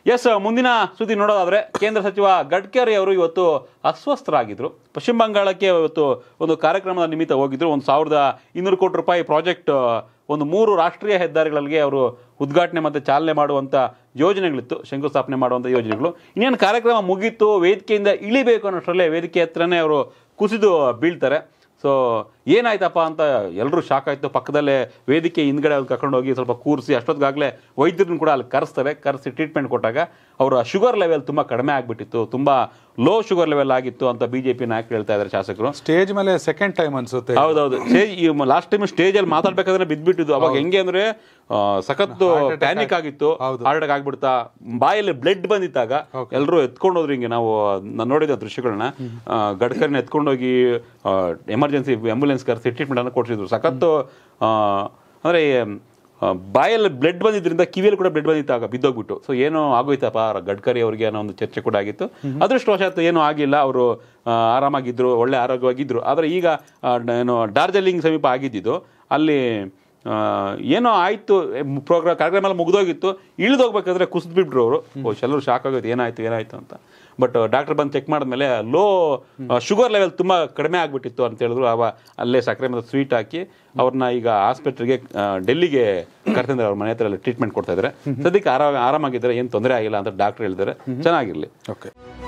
S ಮುಂದಿನ ಸುದ್ದಿ ನೋಡೋದಾದ್ರೆ ಕೇಂದ್ರ ಸಚಿವ ಗಡ್ಕರಿ ಅವರು ಇವತ್ತು ಅಸ್ವಸ್ಥರಾಗಿದ್ರು ಪಶ್ಚಿಮ ಬಂಗಾಳಕ್ಕೆ ಇವತ್ತು ಒಂದು ಕಾರ್ಯಕ್ರಮದ ನಿಮಿತ್ತ ಹೋಗಿದ್ರು ಒಂದು ಸಾವಿರದ ಇನ್ನೂರು ಕೋಟಿ ರೂಪಾಯಿ ಪ್ರಾಜೆಕ್ಟ್ ಒಂದು ಮೂರು ರಾಷ್ಟ್ರೀಯ ಹೆದ್ದಾರಿಗಳಿಗೆ ಅವರು ಉದ್ಘಾಟನೆ ಮತ್ತು ಚಾಲನೆ ಮಾಡುವಂಥ ಯೋಜನೆಗಳಿತ್ತು ಶಂಕುಸ್ಥಾಪನೆ ಮಾಡುವಂಥ ಯೋಜನೆಗಳು ಇನ್ನೇನು ಕಾರ್ಯಕ್ರಮ ಮುಗೀತು ವೇದಿಕೆಯಿಂದ ಇಳಿಬೇಕು ಅನ್ನೋಷ್ಟರಲ್ಲೇ ವೇದಿಕೆ ಹತ್ರನೇ ಅವರು ಕುಸಿದು ಬೀಳ್ತಾರೆ ಸೊ ಏನಾಯ್ತಪ್ಪ ಅಂತ ಎಲ್ಲರೂ ಶಾಕ್ ಆಯಿತು ಪಕ್ಕದಲ್ಲೇ ವೇದಿಕೆ ಹಿಂದ್ಗಡೆ ಅವ್ರು ಕರ್ಕೊಂಡು ಹೋಗಿ ಸ್ವಲ್ಪ ಕೂರಿಸಿ ಅಷ್ಟೊತ್ತಿಗಾಗಲೇ ವೈದ್ಯರನ್ನು ಕೂಡ ಅಲ್ಲಿ ಕರೆಸ್ತಾರೆ ಕರೆಸಿ ಟ್ರೀಟ್ಮೆಂಟ್ ಕೊಟ್ಟಾಗ ಅವರ ಶುಗರ್ ಲೆವೆಲ್ ತುಂಬ ಕಡಿಮೆ ಆಗಿಬಿಟ್ಟಿತ್ತು ತುಂಬ ಲೋ ಶುಗರ್ ಲೆವೆಲ್ ಆಗಿತ್ತು ಅಂತ ಬಿ ಜೆ ಪಿ ನಾಯಕರು ಹೇಳ್ತಾ ಇದ್ದಾರೆ ಶಾಸಕರು ಸ್ಟೇಜ್ ಮೇಲೆ ಸೆಕೆಂಡ್ ಟೈಮ್ ಅನ್ಸುತ್ತೆ ಹೌದೌದು ಸ್ಟೇಜ್ ಈ ಲಾಸ್ಟ್ ಟೈಮ್ ಸ್ಟೇಜ್ ಅಲ್ಲಿ ಮಾತಾಡ್ಬೇಕಾದ್ರೆ ಬಿದ್ದ್ಬಿಟ್ಟಿದ್ದು ಅವಾಗ ಹೆಂಗೆ ಅಂದ್ರೆ ಆ, ಸಖತ್ತು ಪ್ಯಾನಿಕ್ ಆಗಿತ್ತು ಹಾರ್ಟ್ ಅಟ್ಯಾಕ್ ಆಗ್ಬಿಡ್ತಾ ಬಾಯಲ್ಲಿ ಬ್ಲಡ್ ಬಂದಿತ್ತಾಗ ಎಲ್ಲರೂ ಎತ್ಕೊಂಡು ಹೋದ್ರು ಹಿಂಗೆ ನಾವು ನಾನು ನೋಡಿದ ದೃಶ್ಯಗಳನ್ನ ಆ, ಗಡ್ಕರಿನ ಎತ್ಕೊಂಡೋಗಿ ಎಮರ್ಜೆನ್ಸಿ ಆಂಬುಲೆನ್ಸ್ ಕರೆಸಿ ಟ್ರೀಟ್ಮೆಂಟ್ ಅನ್ನು ಕೊಡ್ಸಿದ್ರು ಸಖತ್ತು ಆ, ಅಂದ್ರೆ ಆ, ಬಾಯಲ್ಲಿ ಬ್ಲಡ್ ಬಂದಿದ್ರಿಂದ ಕಿವಿಯಲ್ಲಿ ಕೂಡ ಬ್ಲಡ್ ಬಂದಿತ್ತಾಗ ಬಿದ್ದೋಗ್ಬಿಟ್ಟು ಸೊ ಏನೋ ಆಗೋಯ್ತಪ್ಪ ಗಡ್ಕರಿ ಅವರಿಗೆ ಅನ್ನೋ ಒಂದು ಚರ್ಚೆ ಕೂಡ ಆಗಿತ್ತು ಅದೃಷ್ಟವಶಾತ್ ಏನೂ ಆಗಿಲ್ಲ ಅವರು ಆರಾಮಾಗಿದ್ರು ಒಳ್ಳೆ ಆರೋಗ್ಯವಾಗಿದ್ರು ಆದರೆ ಈಗ ಆ, ಡ- ಏನು ಡಾರ್ಜಿಲಿಂಗ್ ಸಮೀಪ ಆಗಿದ್ದಿದ್ದು ಅಲ್ಲಿ ಆ, ಏನೋ ಆಯ್ತು ಪ್ರೋಗ್ರಾಮ್ ಕಾರ್ಯಕ್ರಮ ಎಲ್ಲ ಮುಗ್ದೋಗಿತ್ತು ಇಳಿದೋಗ್ಬೇಕಾದ್ರೆ ಕುಸಿದು ಬಿಟ್ರು ಅವರು ಎಲ್ಲರೂ ಶಾಕ್ ಆಗೋಯ್ತು ಏನಾಯ್ತು ಏನಾಯ್ತು ಅಂತ ಬಟ್ ಡಾಕ್ಟರ್ ಬಂದು ಚೆಕ್ ಮಾಡಿದ್ಮೇಲೆ ಲೋ ಶುಗರ್ ಲೆವೆಲ್ ತುಂಬ ಕಡಿಮೆ ಆಗ್ಬಿಟ್ಟಿತ್ತು ಅಂತ ಹೇಳಿದ್ರು ಅವ ಅಲ್ಲೇ ಸಕ್ಕರೆ ಮತ್ತು ಸ್ವೀಟ್ ಹಾಕಿ ಅವ್ರನ್ನ ಈಗ ಆಸ್ಪತ್ರೆಗೆ ಡೆಲ್ಲಿಗೆ ಕರ್ತಿದ್ದಾರೆ ಅವ್ರ ಮನೆ ಹತ್ರ ಟ್ರೀಟ್ಮೆಂಟ್ ಕೊಡ್ತಾ ಇದ್ದಾರೆ ಸದ್ಯಕ್ಕೆ ಆರಾಮ ಆರಾಮಾಗಿದ್ದಾರೆ ಏನು ತೊಂದರೆ ಆಗಿಲ್ಲ ಅಂತ ಡಾಕ್ಟರ್ ಹೇಳಿದ್ದಾರೆ ಚೆನ್ನಾಗಿರ್ಲಿ ಓಕೆ